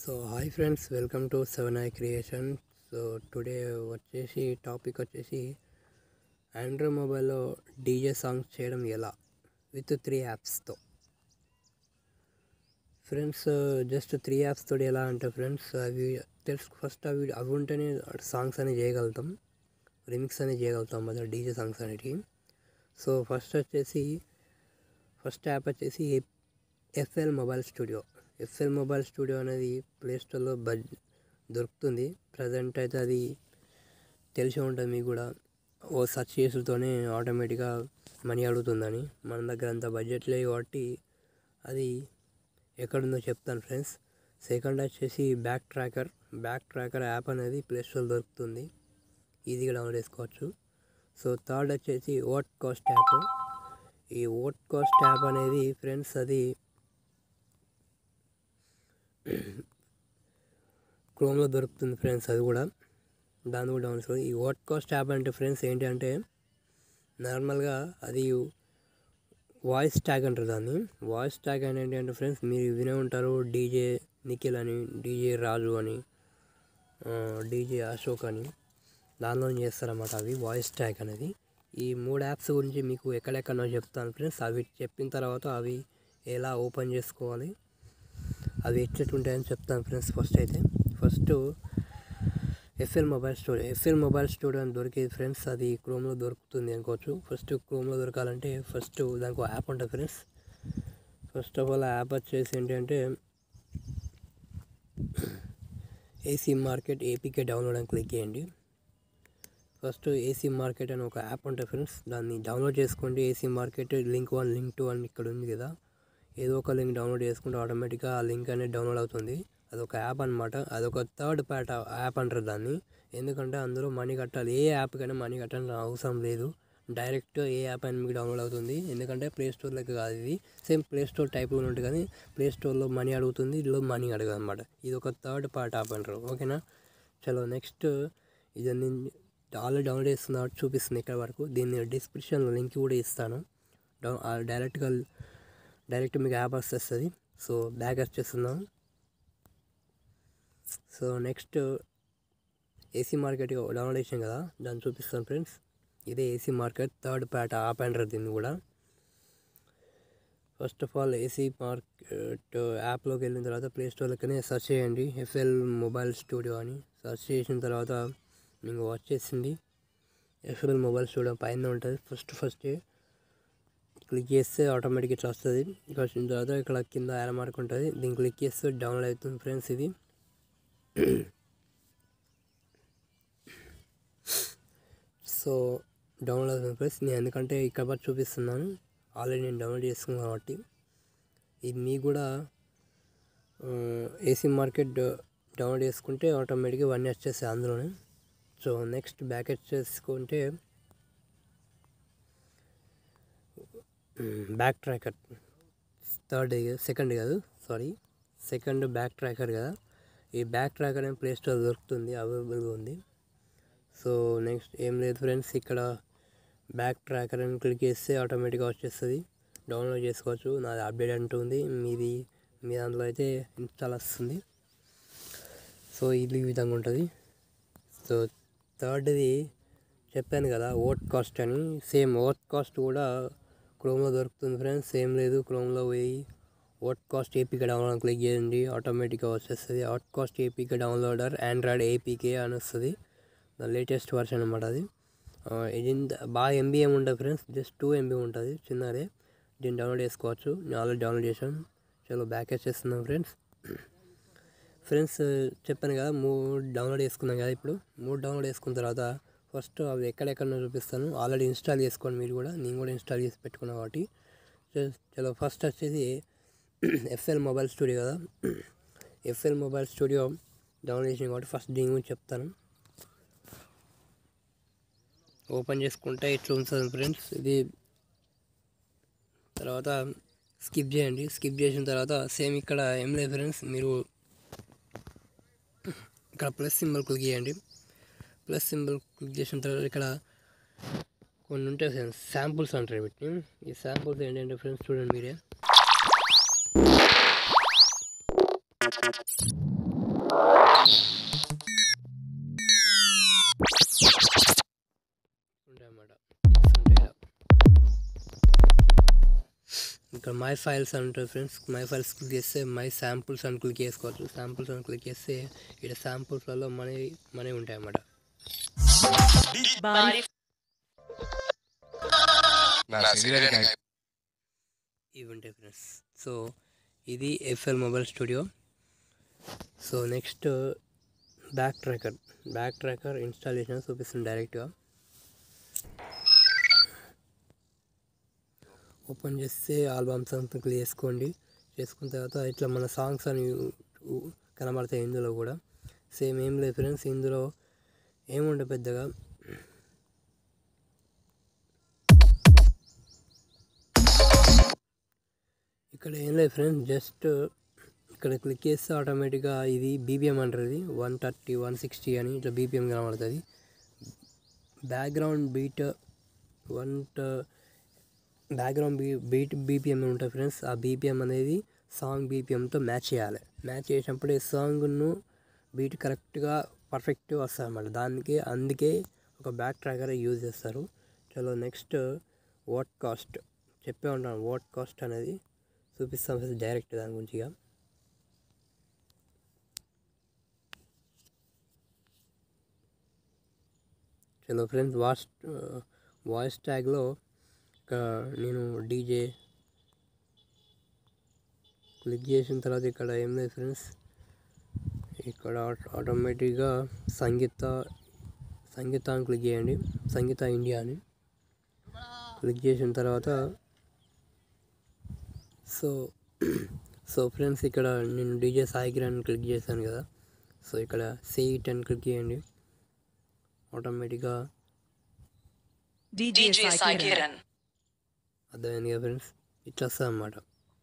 So hi friends welcome to seven I creation so today వచ్చేసి topic వచ్చేసి Android మొబైల్లో DJ songs చేయడం ఎలా విత్ త్రీ యాప్స్తో ఫ్రెండ్స్ జస్ట్ త్రీ యాప్స్ తోటి ఎలా అంటే ఫ్రెండ్స్ అవి తెలుసు ఫస్ట్ అవి అవి ఉంటేనే సాంగ్స్ అనేవి చేయగలుగుతాం రిమిక్స్ అనేది చేయగలుగుతాం మధ్య డీజే సాంగ్స్ అనేటివి సో ఫస్ట్ వచ్చేసి ఫస్ట్ యాప్ వచ్చేసి FL mobile studio FL mobile studio అనేది ప్లే స్టోర్లో బజ్ దొరుకుతుంది ప్రజెంట్ అయితే అది తెలిసి ఉంటుంది మీకు కూడా ఓ సర్చ్ చేసుతోనే ఆటోమేటిక్గా మనీ అడుగుతుందని మన దగ్గర అంత బడ్జెట్ లేదు కాబట్టి అది ఎక్కడుందో చెప్తాను ఫ్రెండ్స్ సెకండ్ వచ్చేసి back tracker back tracker app అనేది ప్లే స్టోర్ దొరుకుతుంది ఈజీగా డౌన్లోడ్ చేసుకోవచ్చు సో థర్డ్ వచ్చేసి ఓట్ కాస్ట్ యాప్ ఈ ఓట్ కాస్ట్ యాప్ అనేది ఫ్రెండ్స్ అది క్రోమ్లో దొరుకుతుంది ఫ్రెండ్స్ అది కూడా దాన్ని కూడా డౌన్లోడ్ చేసుకో ఈ ఓట్ కాస్ట్ యాప్ అంటే ఫ్రెండ్స్ ఏంటి అంటే నార్మల్గా అది వాయిస్ ట్యాగ్ అంటారు దాన్ని వాయిస్ ట్యాగ్ అని ఏంటి అంటే ఫ్రెండ్స్ మీరు వినే ఉంటారు డీజే నిఖిల్ అని డీజే రాజు అని డీజే అశోక్ అని దానిలో చేస్తారన్నమాట అవి వాయిస్ ట్యాగ్ అనేది ఈ మూడు యాప్స్ గురించి మీకు ఎక్కడెక్కడో చెప్తాను ఫ్రెండ్స్ అవి చెప్పిన తర్వాత అవి ఎలా ఓపెన్ చేసుకోవాలి అవి ఎట్లెట్లుంటాయని చెప్తాను ఫ్రెండ్స్ ఫస్ట్ అయితే first FL mobile store FL mobile store అని దొరికేది ఫ్రెండ్స్ అది క్రోమ్లో దొరుకుతుంది అనుకోవచ్చు ఫస్ట్ క్రోమ్లో దొరకాలంటే ఫస్ట్ దానికి ఒక యాప్ ఉంటుంది ఫ్రెండ్స్ ఫస్ట్ ఆఫ్ ఆల్ ఆ యాప్ వచ్చేసి ఏంటంటే ఏసీ మార్కెట్ ఏపీకే డౌన్లోడ్ అని క్లిక్ చేయండి ఫస్ట్ ఏసీ మార్కెట్ అని ఒక యాప్ ఉంటుంది ఫ్రెండ్స్ దాన్ని డౌన్లోడ్ చేసుకోండి AC market link one link two అని ఇక్కడ ఉంది కదా ఏదో ఒక లింక్ డౌన్లోడ్ చేసుకుంటే ఆటోమేటిక్గా ఆ లింక్ అనేది డౌన్లోడ్ అవుతుంది అదొక యాప్ అనమాట అదొక థర్డ్ పార్ట్ యాప్ అంటారు దాన్ని ఎందుకంటే అందులో మనీ కట్టాలి ఏ యాప్ కైనా మనీ కట్టాలని అవసరం లేదు డైరెక్ట్ ఏ యాప్ అయినా మీకు డౌన్లోడ్ అవుతుంది ఎందుకంటే ప్లే స్టోర్లోకి కాదు ఇది సేమ్ ప్లే స్టోర్ టైప్లో ఉంటుంది కానీ ప్లే స్టోర్లో మనీ అడుగుతుంది ఇందులో మనీ అడగదు అనమాట ఇది ఒక థర్డ్ పార్ట్ యాప్ అంటారు ఓకేనా చలో నెక్స్ట్ ఇది నేను ఆల్రెడీ డౌన్లోడ్ చేస్తున్నా చూపిస్తుంది ఇక్కడ వరకు దీన్ని డిస్క్రిప్షన్లో లింక్ కూడా ఇస్తాను డౌన్ డైరెక్ట్గా డైరెక్ట్ మీకు యాప్ వస్తుంది సో బ్యాక్ వచ్చేస్తున్నాం so next AC market download చేసాం కదా దాన్ని చూపిస్తాను ఫ్రెండ్స్ ఇదే AC market third party app అంటారు దీన్ని కూడా first of all AC market యాప్లోకి వెళ్ళిన తర్వాత ప్లే స్టోర్లోకి సెర్చ్ చేయండి ఎఫ్ఎల్ మొబైల్ స్టూడియో అని సెర్చ్ చేసిన తర్వాత మీకు వచ్చేసింది ఎఫ్ఎల్ మొబైల్ స్టూడియో పైన ఉంటుంది ఫస్ట్ ఫస్ట్ క్లిక్ చేస్తే ఆటోమేటిక్ ఇట్లా వస్తుంది ఇక్కడ వచ్చిన తర్వాత ఇక్కడ కింద యార మార్క్ ఉంటుంది దీన్ని క్లిక్ చేస్తే డౌన్లోడ్ అవుతుంది ఫ్రెండ్స్ ఇది సో డౌన్లోడ్ అవుతుంది ఫ్రెండ్స్ నేను ఎందుకంటే ఇక్కడ పట్టి చూపిస్తున్నాను ఆల్రెడీ నేను డౌన్లోడ్ చేసుకున్నాను కాబట్టి ఇది మీకు కూడా ఏసీ మార్కెట్ డౌన్లోడ్ చేసుకుంటే ఆటోమేటిక్గా ఇవన్నీ వచ్చేస్తాయి అందులోనే సో నెక్స్ట్ బ్యాక్ చేసుకుంటే బ్యాక్ ట్రాకర్ థర్డ్ సెకండ్ కాదు సారీ సెకండ్ బ్యాక్ ట్రాకర్ కదా ఈ బ్యాక్ ట్రాకర్ అని ప్లే స్టోర్ దొరుకుతుంది అవైలబుల్గా ఉంది సో నెక్స్ట్ ఏం లేదు ఫ్రెండ్స్ ఇక్కడ బ్యాక్ ట్రాకర్ అని క్లిక్ చేస్తే ఆటోమేటిక్గా వచ్చేస్తుంది డౌన్లోడ్ చేసుకోవచ్చు నాది అప్డేట్ అంటుంది మీది మీ దాంట్లో అయితే ఇన్స్టాల్ వస్తుంది సో ఇది ఈ విధంగా ఉంటుంది సో థర్డ్ది చెప్పాను కదా ఓట్ కాస్ట్ అని సేమ్ ఓట్ కాస్ట్ కూడా క్రోమ్లో దొరుకుతుంది ఫ్రెండ్స్ సేమ్ లేదు క్రోమ్లో పోయి ఓట్ కాస్ట్ ఏపీకే డౌన్లోడ్ క్లిక్ చేయండి ఆటోమేటిక్గా వచ్చేస్తుంది out cast APK downloader Android APK అని వస్తుంది ద లేటెస్ట్ వర్షన్ అనమాట అది ఇది బాగా ఎంబీ ఏమి ఉంటుంది ఫ్రెండ్స్ జస్ట్ టూ ఎంబీ ఉంటుంది చిన్నదే దీన్ని డౌన్లోడ్ చేసుకోవచ్చు నేను ఆల్రెడీ డౌన్లోడ్ చేశాను చలో బ్యాక్ వచ్చేస్తున్నాం ఫ్రెండ్స్ ఫ్రెండ్స్ చెప్పాను కదా మూడు డౌన్లోడ్ చేసుకున్నాం కదా ఇప్పుడు మూడు డౌన్లోడ్ చేసుకున్న తర్వాత ఫస్ట్ అవి ఎక్కడెక్కడ చూపిస్తాను ఆల్రెడీ ఇన్స్టాల్ చేసుకోండి మీరు కూడా నేను కూడా ఇన్స్టాల్ చేసి పెట్టుకున్నాను కాబట్టి చలో ఫస్ట్ వచ్చేసి ఎఫ్ఎల్ మొబైల్ స్టూడియో కదా ఎఫ్ఎల్ మొబైల్ స్టూడియో డౌన్లోడ్ చేసిన కాబట్టి ఫస్ట్ దీని గురించి చెప్తాను ఓపెన్ చేసుకుంటే ఇట్లా ఉంటుంది ఫ్రెండ్స్ ఇది తర్వాత స్కిప్ చేయండి స్కిప్ చేసిన తర్వాత సేమ్ ఇక్కడ ఏం లేదు ఫ్రెండ్స్ మీరు ఇక్కడ ప్లస్ సింబల్ క్లిక్ చేయండి ప్లస్ సింబల్ క్లిక్ చేసిన తర్వాత ఇక్కడ కొన్ని ఉంటాయి శాంపుల్స్ అంటారు వీటిని ఈ శాంపుల్స్ ఏంటంటే ఫ్రెండ్స్ చూడండి మీరే ఇక్కడ మై ఫైల్స్ అని ఉంటుంది ఫ్రెండ్స్ మై ఫైల్స్ క్లిక్ చేస్తే మై శాంపుల్స్ అని క్లిక్ చేసుకోవచ్చు శాంపుల్స్ అని క్లిక్ చేస్తే ఇక్కడ శాంపుల్స్లలో మనీ మనీ ఉంటాయి అన్నమాట Body నా సిగరెట్ ఇవి ఉంటాయి ఫ్రెండ్స్ సో ఇది FL mobile studio so next back tracker back tracker installation చూపిస్తుంది డైరెక్ట్గా ఓపెన్ చేస్తే ఆల్బమ్స్ అంతా క్లిక్ చేసుకోండి చేసుకున్న తర్వాత ఇట్లా మన సాంగ్స్ అని ఉ- కనబడతాయి ఇందులో కూడా సేమ్ ఏం లేదు ఫ్రెండ్స్ ఇందులో ఏముండే పెద్దగా ఇక్కడ ఏం లేదు ఫ్రెండ్స్ జస్ట్ ఇక్కడ క్లిక్ చేస్తే ఆటోమేటిక్గా ఇది బీపీఎం అంటారు ఇది వన్ థర్టీ వన్ సిక్స్టీ అని ఇట్లా బీపీఎం కనబడుతుంది background beat one background B beat BPM ఉంటుంది ఫ్రెండ్స్ ఆ బీపీఎం అనేది సాంగ్ బీపీఎంతో మ్యాచ్ చేయాలి మ్యాచ్ చేసినప్పుడు ఈ సాంగ్ను బీట్ కరెక్ట్గా పర్ఫెక్ట్గా వస్తుంది అన్నమాట దానికి అందుకే ఒక బ్యాక్ ట్రాకర్ యూజ్ చేస్తారు చలో నెక్స్ట్ వాట్ కాస్ట్ చెప్పే ఉంటాను వాట్ కాస్ట్ అనేది చూపిస్తాం ఫ్రెండ్స్ డైరెక్ట్ దాని గురించి ఇక చలో ఫ్రెండ్స్ వాయిస్ వాయిస్ ట్యాగ్లో ఇక్కడ నేను డీజే క్లిక్ చేసిన తర్వాత ఇక్కడ ఏం లేదు ఫ్రెండ్స్ ఇక్కడ ఆటోమేటిక్గా సంగీత సంగీత అని క్లిక్ చేయండి సంగీత ఇండియా అని క్లిక్ చేసిన తర్వాత సో సో ఫ్రెండ్స్ ఇక్కడ నేను డీజే సాయిగిరి అని క్లిక్ చేశాను కదా సో ఇక్కడ సేట్ అని క్లిక్ చేయండి ఆటోమేటిక్గా DJ Sai Kiran. అర్థమైంది కదా ఫ్రెండ్స్ ఇట్లా వస్తుంది అన్నమాట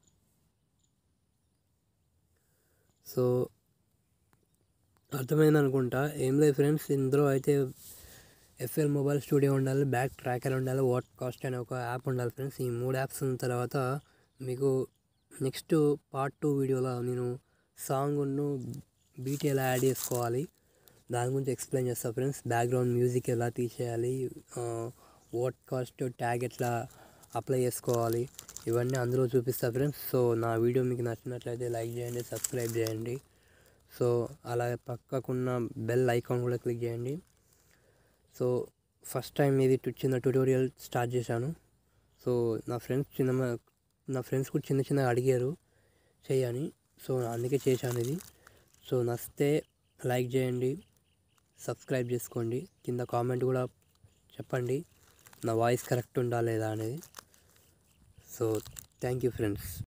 సో అర్థమైంది అనుకుంటా ఏం లేదు ఫ్రెండ్స్ ఇందులో అయితే ఎఫ్ఎల్ మొబైల్ స్టూడియో ఉండాలి బ్యాక్ ట్రాకర్ ఉండాలి వాట్ కాస్ట్ అనే ఒక యాప్ ఉండాలి ఫ్రెండ్స్ ఈ మూడు యాప్స్ ఉన్న తర్వాత మీకు నెక్స్ట్ పార్ట్ టూ వీడియోలో నేను సాంగ్ను బీట్ ఎలా యాడ్ చేసుకోవాలి దాని గురించి ఎక్స్ప్లెయిన్ చేస్తా ఫ్రెండ్స్ బ్యాక్గ్రౌండ్ మ్యూజిక్ ఎలా తీసేయాలి వాట్ కాస్ట్ ట్యాగ్ ఎట్లా అప్లై చేసుకోవాలి ఇవన్నీ అందులో చూపిస్తా ఫ్రెండ్స్ సో నా వీడియో మీకు నచ్చినట్లయితే లైక్ చేయండి సబ్స్క్రైబ్ చేయండి సో అలాగే పక్కకున్న బెల్ ఐకాన్ కూడా క్లిక్ చేయండి సో ఫస్ట్ టైం ఇది టు- చిన్న ట్యూటోరియల్ స్టార్ట్ చేశాను సో నా ఫ్రెండ్స్ చిన్న నా ఫ్రెండ్స్ కూడా చిన్న చిన్నగా అడిగారు చేయని సో అందుకే చేశాను ఇది సో నచ్చితే లైక్ చేయండి సబ్స్క్రైబ్ చేసుకోండి కింద కామెంట్ కూడా చెప్పండి నా వాయిస్ కరెక్ట్ ఉందా లేదా అనేది సో థ్యాంక్ యూ ఫ్రెండ్స్